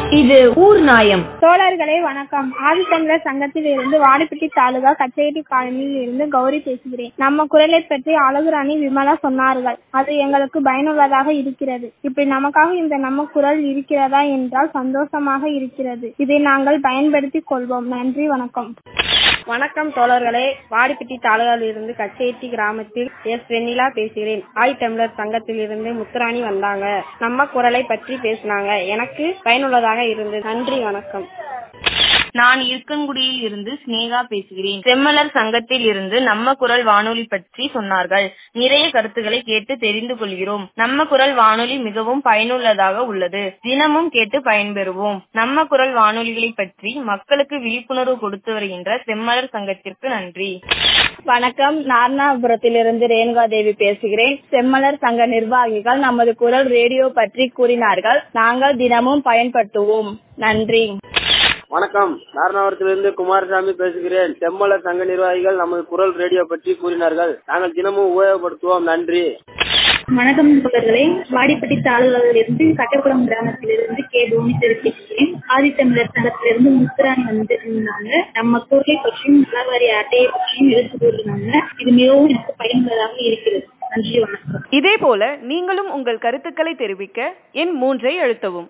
இது ஊர் நாயம் தோழர்களே வணக்கம் ஆதித்தமிழர் சங்கத்தில் இருந்து வாடிப்பட்டி தாலுகா கச்சேரி காலனியில் இருந்து கௌரி பேசுகிறேன் நம்ம குரலை பற்றி அழகுராணி விமலா சொன்னார்கள் அது எங்களுக்கு பயனுள்ளதாக இருக்கிறது இப்படி நமக்காக இந்த நம்ம குரல் இருக்கிறதா என்றால் சந்தோஷமாக இருக்கிறது இதை நாங்கள் பயன்படுத்திக் கொள்வோம் நன்றி வணக்கம் வணக்கம் தோழர்களே வாடிப்பட்டி தாலுகாவில் இருந்து கச்சேட்டி கிராமத்தில் எஸ் வெண்ணிலா பேசுகிறேன் ஆய் தமிழர் சங்கத்தில் இருந்து முத்துராணி வந்தாங்க நம்ம குரலை பற்றி பேசினாங்க எனக்கு பயனுள்ளதாக இருந்தது நன்றி வணக்கம் நான் இருக்கன்குடியில் இருந்து ஸ்னேகா பேசுகிறேன் செம்மலர் சங்கத்தில் இருந்து நம்ம குரல் வானொலி பற்றி சொன்னார்கள் நிறைய கருத்துக்களை கேட்டு தெரிந்து கொள்கிறோம் நம்ம குரல் வானொலி மிகவும் பயனுள்ளதாக உள்ளது தினமும் கேட்டு பயன்பெறுவோம் நம்ம குரல் வானொலிகளை பற்றி மக்களுக்கு விழிப்புணர்வு கொடுத்து வருகின்ற செம்மலர் சங்கத்திற்கு நன்றி வணக்கம் நார்னாபுரத்திலிருந்து ரேணுகா தேவி பேசுகிறேன் செம்மலர் சங்க நிர்வாகிகள் நமது குரல் ரேடியோ பற்றி கூறினார்கள் நாங்கள் தினமும் பயன்படுத்துவோம் நன்றி வணக்கம் நாரணாவரத்திலிருந்து குமாரசாமி பேசுகிறேன் செம்மலர் சங்க நிர்வாகிகள் நமது குரல் ரேடியோ பற்றி கூறினார்கள் நாங்கள் தினமும் உபயோகப்படுத்துவோம் நன்றி வணக்கம் தோழர்களே வாடிப்பட்டி தாலுகாவிலிருந்து கட்டக்குளம் கிராமத்திலிருந்து கே புவனேஸ்வரி பேசுகிறேன் ஆதித்தமிழர் சங்கத்திலிருந்து முத்துராணி வந்து இருந்தாங்க நம்ம குரலை பற்றியும் நலவாரி அட்டையை பற்றியும் எடுத்து கூறினாங்க இது மிகவும் எனக்கு பயனுள்ளதாக இருக்கிறது நன்றி வணக்கம் இதே போல நீங்களும் உங்கள் கருத்துக்களை தெரிவிக்க எண் மூன்றை அழுத்தவும்